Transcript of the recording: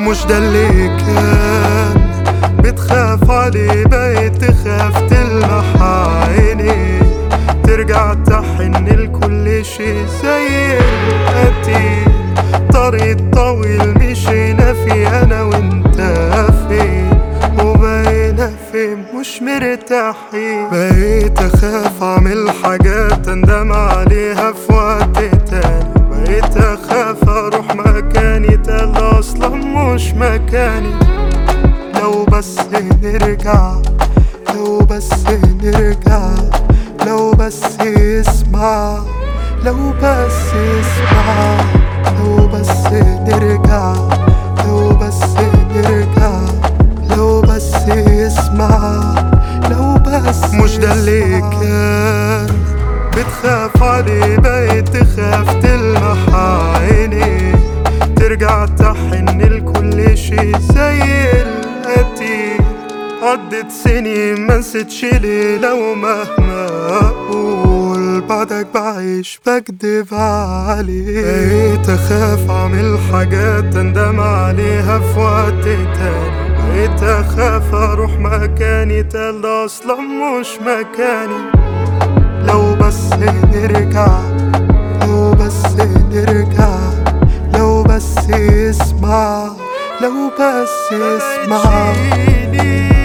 مش ده اللي كان بتخاف عليه بقيت تخاف تلمح عيني ترجع تحن لكل شي زي القتيل طريق طويل مشينا فيه انا وانت فين وبقينا فين مش مرتاحين بقيت اخاف اعمل حاجات اندم عليها في وقت تاني بقيت اخاف اروح مكاني تاني اصلا مش مكاني لو بس نرجع لو بس نرجع لو بس اسمع لو بس اسمع لو بس نرجع لو بس نرجع لو بس اسمع لو بس مش ده اللي كان بتخاف عليه بقيت تخاف تلمح عيني ترجع تحن لكل شي زي القتيل عدت سنين ما نسيتش ليلة ومهما أقول بعدك بعيش بكدب عليك بقيت أخاف أعمل حاجات أندم عليها في وقت تاني بقيت أخاف أروح مكاني تاني ده أصلا مش مكاني لو بس نرجع لو بس نرجع لو بس اسمع لو بس اسمع